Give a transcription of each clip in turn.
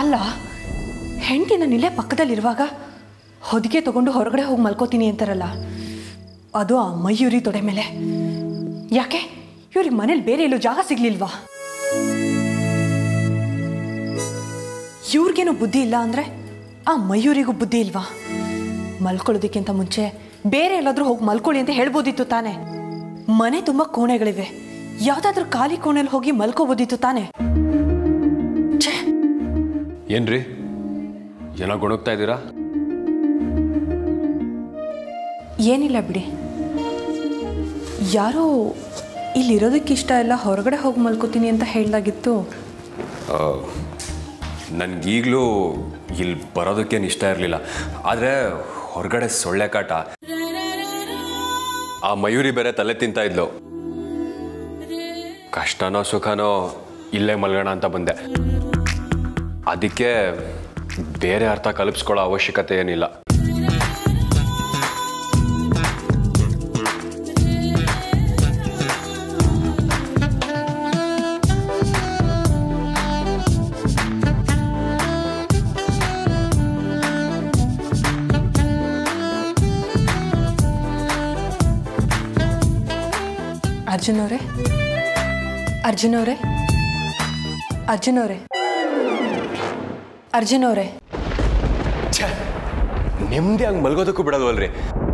ಅಲ್ಲ ಹೆಂಡತಿ ನಾನು ಇಲ್ಲೇ ಪಕ್ಕದಲ್ಲಿರುವಾಗ ಹೊದಿಕೆ ತಗೊಂಡು ಹೊರಗಡೆ ಹೋಗಿ ಮಲ್ಕೋತೀನಿ ಅಂತಾರಲ್ಲ ಅದು ಆ ಮಯೂರಿ ತೊಡೆ ಮೇಲೆ ಯಾಕೆ ಇವ್ರಿಗೆ ಮನೇಲಿ ಬೇರೆ ಎಲ್ಲೂ ಜಾಗ ಸಿಗ್ಲಿಲ್ವಾ ಇವ್ರಿಗೇನು ಬುದ್ಧಿ ಇಲ್ಲ ಅಂದರೆ ಆ ಮಯೂರಿಗೂ ಬುದ್ಧಿ ಇಲ್ವಾ ಮಲ್ಕೊಳ್ಳೋದಕ್ಕಿಂತ ಮುಂಚೆ ಬೇರೆ ಎಲ್ಲಾದ್ರೂ ಹೋಗಿ ಮಲ್ಕೊಳ್ಳಿ ಅಂತ ಹೇಳ್ಬೋದಿತ್ತು ತಾನೆ ಮನೆ ತುಂಬ ಕೋಣೆಗಳಿವೆ ಯಾವುದಾದ್ರೂ ಖಾಲಿ ಕೋಣೆಲಿ ಹೋಗಿ ಮಲ್ಕೋಬೋದಿತ್ತು ತಾನೆ ಛೇ ಏನ್ರಿ ಏನೋ ಗುಣಗ್ತಾ ಇದ್ದೀರಾ ಏನಿಲ್ಲ ಬಿಡಿ ಯಾರೋ ಇಲ್ಲಿರೋದಕ್ಕೆ ಇಷ್ಟ ಇಲ್ಲ ಹೊರಗಡೆ ಹೋಗಿ ಮಲ್ಕೋತೀನಿ ಅಂತ ಹೇಳ್ದಾಗಿತ್ತು ನನಗೀಗಲೂ ಇಲ್ಲಿ ಬರೋದಕ್ಕೇನು ಇಷ್ಟ ಇರಲಿಲ್ಲ ಆದರೆ ಹೊರಗಡೆ ಸೊಳ್ಳೆ ಕಾಟ ಆ ಮಯೂರಿ ಬೇರೆ ತಲೆ ತಿಂತಾ ಇದ್ಲು ಕಷ್ಟನೋ ಸುಖನೋ ಇಲ್ಲೇ ಮಲ್ಗೋಣ ಅಂತ ಬಂದೆ ಅದಕ್ಕೆ ಬೇರೆ ಅರ್ಥ ಕಲ್ಪಿಸ್ಕೊಳ್ಳೋ ಅವಶ್ಯಕತೆ ಏನಿಲ್ಲ ಅರ್ಜುನ್ ಅವರೇ ಅರ್ಜುನ್ ಅವರೇ ಅರ್ಜುನ್ ಅವರೇ ಅರ್ಜುನ್ ಅವರೇ ನೆಮ್ಮದಿ ಹಂಗೆ ಮಲ್ಗೋದಕ್ಕೂ ಬಿಡೋದಲ್ರಿ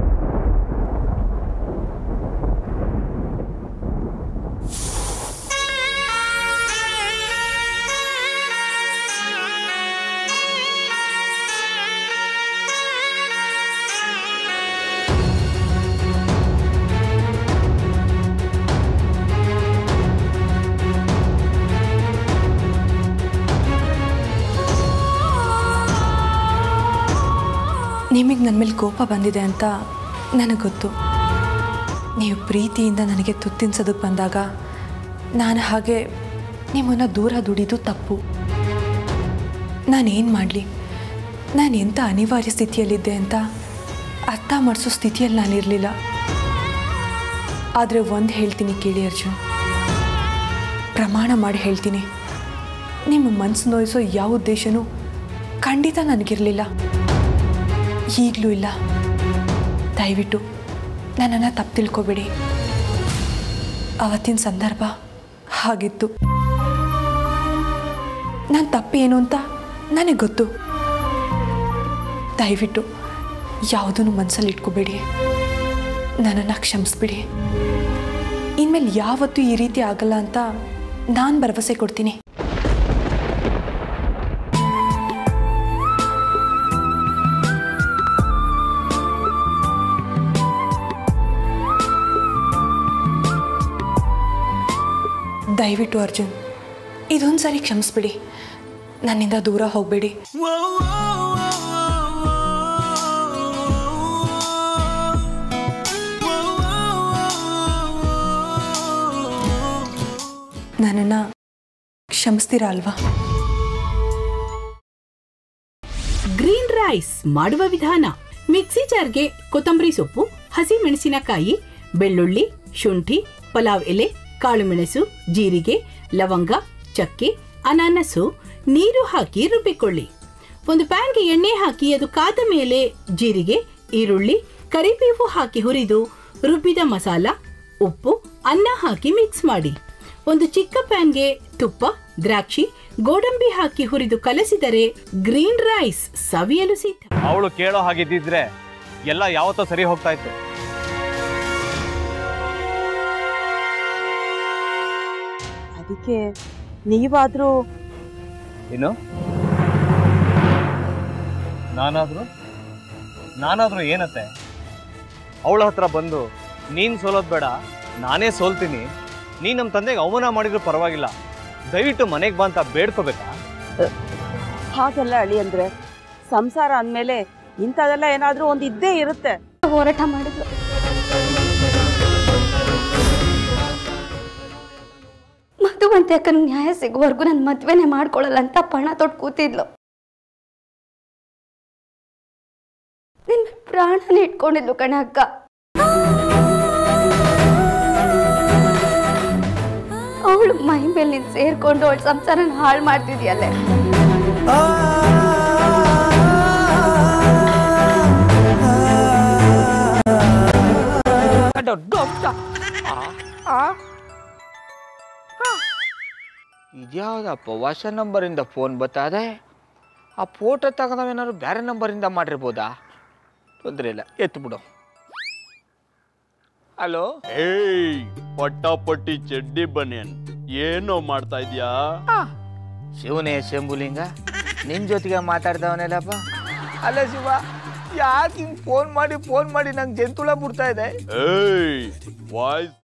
ನಿಮಗೆ ನನ್ನ ಮೇಲೆ ಕೋಪ ಬಂದಿದೆ ಅಂತ ನನಗೆ ಗೊತ್ತು ನೀವು ಪ್ರೀತಿಯಿಂದ ನನಗೆ ತುತ್ತಿನ್ಸೋದಕ್ಕೆ ಬಂದಾಗ ನಾನು ಹಾಗೆ ನಿಮ್ಮನ್ನು ದೂರ ದುಡಿದು ತಪ್ಪು ನಾನೇನು ಮಾಡಲಿ ನಾನು ಎಂಥ ಅನಿವಾರ್ಯ ಸ್ಥಿತಿಯಲ್ಲಿದ್ದೆ ಅಂತ ಅರ್ಥ ಮಾಡಿಸೋ ಸ್ಥಿತಿಯಲ್ಲಿ ನಾನಿರಲಿಲ್ಲ ಆದರೆ ಒಂದು ಹೇಳ್ತೀನಿ ಕೇಳಿ ಅರ್ಜುನ್ ಪ್ರಮಾಣ ಮಾಡಿ ಹೇಳ್ತೀನಿ ನಿಮ್ಮ ಮನಸ್ಸು ನೋಯಿಸೋ ಯಾವ ಉದ್ದೇಶನೂ ಖಂಡಿತ ನನಗಿರಲಿಲ್ಲ ಈಗಲೂ ಇಲ್ಲ ದಯವಿಟ್ಟು ನನ್ನನ್ನು ತಪ್ಪು ತಿಳ್ಕೊಬೇಡಿ ಅವತ್ತಿನ ಸಂದರ್ಭ ಹಾಗಿತ್ತು ನಾನು ತಪ್ಪೇನು ಅಂತ ನನಗೆ ಗೊತ್ತು ದಯವಿಟ್ಟು ಯಾವುದನ್ನು ಮನಸ್ಸಲ್ಲಿ ಇಟ್ಕೋಬೇಡಿ ನನ್ನನ್ನು ಕ್ಷಮಿಸ್ಬಿಡಿ ಇನ್ಮೇಲೆ ಯಾವತ್ತೂ ಈ ರೀತಿ ಆಗಲ್ಲ ಅಂತ ನಾನು ಭರವಸೆ ಕೊಡ್ತೀನಿ ದಯವಿಟ್ಟು ಅರ್ಜುನ್ ಇದೊಂದು ಸಾರಿ ಕ್ಷಮಿಸ್ಬಿಡಿ ನನ್ನಿಂದ ದೂರ ಹೋಗಬೇಡಿ ನನ್ನನ್ನು ಕ್ಷಮಿಸ್ತೀರಾ ಅಲ್ವಾ ಗ್ರೀನ್ ರೈಸ್ ಮಾಡುವ ವಿಧಾನ ಮಿಕ್ಸಿ ಜಾರ್ಗೆ ಕೊತ್ತಂಬರಿ ಸೊಪ್ಪು ಹಸಿ ಮೆಣಸಿನಕಾಯಿ ಬೆಳ್ಳುಳ್ಳಿ ಶುಂಠಿ ಪಲಾವ್ ಎಲೆ ಕಾಳುಮೆಣಸು ಜೀರಿಗೆ ಲವಂಗ ಚಕ್ಕೆ ಅನಾನಸು ನೀರು ಹಾಕಿ ರುಬ್ಬಿಕೊಳ್ಳಿ ಒಂದು ಪ್ಯಾನ್ಗೆ ಎಣ್ಣೆ ಹಾಕಿ ಅದು ಕಾದ ಮೇಲೆ ಜೀರಿಗೆ ಈರುಳ್ಳಿ ಕರಿಬೇವು ಹಾಕಿ ಹುರಿದು ರುಬ್ಬಿದ ಮಸಾಲ ಉಪ್ಪು ಅನ್ನ ಹಾಕಿ ಮಿಕ್ಸ್ ಮಾಡಿ ಒಂದು ಚಿಕ್ಕ ಪ್ಯಾನ್ಗೆ ತುಪ್ಪ ದ್ರಾಕ್ಷಿ ಗೋಡಂಬಿ ಹಾಕಿ ಹುರಿದು ಕಲಸಿದರೆ ಗ್ರೀನ್ ರೈಸ್ ಸವಿಯಲು ಸಿದ್ಧ ಅವಳು ಕೇಳೋ ಹಾಗಿದ್ದಿದ್ರೆ ಎಲ್ಲ ಯಾವತ್ತೋ ಸರಿ ಹೋಗ್ತಾ ಇತ್ತು ಅದಕ್ಕೆ ನೀವಾದ್ರೂ ಏನು ನಾನಾದ್ರೂ ನಾನಾದ್ರೂ ಏನತ್ತೆ ಅವಳ ಹತ್ರ ಬಂದು ನೀನ್ ಸೋಲೋದ್ ಬೇಡ ನಾನೇ ಸೋಲ್ತೀನಿ ನೀನ್ ನಮ್ಮ ತಂದೆಗೆ ಅವಮಾನ ಮಾಡಿದ್ರು ಪರವಾಗಿಲ್ಲ ದಯವಿಟ್ಟು ಮನೆಗೆ ಬಾ ಅಂತ ಬೇಡ್ಕೋಬೇಕಾ ಹಾಗೆಲ್ಲ ಅಳಿ ಅಂದ್ರೆ ಸಂಸಾರ ಅಂದ್ಮೇಲೆ ಇಂಥದೆಲ್ಲ ಏನಾದ್ರೂ ಒಂದು ಇದ್ದೇ ಇರುತ್ತೆ ಹೋರಾಟ ಮಾಡಿದ್ಲು ಮಧುವಂತೆ ಅಕ್ಕನ ನ್ಯಾಯ ಸಿಗುವವರೆಗೂ ನನ್ನ ಮದ್ವೆನೆ ಮಾಡ್ಕೊಳ್ಳಲ್ಲ ಅಂತ ಪಣ ತೊಟ್ಟು ಕೂತಿದ್ಲು ನಿನ್ನ ಪ್ರಾಣನೇ ಇಟ್ಕೊಂಡಿದ್ಲು ಕಣ ಅಕ್ಕ ಅವಳು ಮೈ ಮೇಲೆ ನೀನು ಸೇರ್ಕೊಂಡು ಅವಳ ಸಂಸಾರನ ಹಾಳು ಮಾಡ್ತಿದ್ಯಲ್ಲೇ ದೊಡ್ಡ ಅಂತ ಇದ್ಯಾವುದಪ್ಪ ಹೊಸ ನಂಬರಿಂದ ಫೋನ್ ಬತ್ತದೆ ಆ ಫೋಟೋ ತಗೊಂಡವೇನಾದ್ರು ಬೇರೆ ನಂಬರಿಂದ ಮಾಡಿರ್ಬೋದಾ ತೊಂದರೆ ಇಲ್ಲ ಎತ್ತು ಬಿಡು ಹಲೋ ಏಯ್ ಪಟ್ಟಾಪಟ್ಟಿ ಚಡ್ಡಿ ಬನಿಯನ್ ಏನೋ ಮಾಡ್ತಾ ಇದ್ಯಾ ಶಿವನೇ ಶಂಭುಲಿಂಗ ನಿನ್ ಜೊತೆಗೆ ಮಾತಾಡ್ದವನೇಲಪ್ಪ ಅಲ್ಲ ಶಿವ ಯಾಕೆ ಹಿಂಗ್ ಫೋನ್ ಮಾಡಿ ಫೋನ್ ಮಾಡಿ ನಂಗೆ ಜಂತುಳ ಬಿಡ್ತಾ ಇದೆ ಏಯ್ ವಾಯ್ಸ್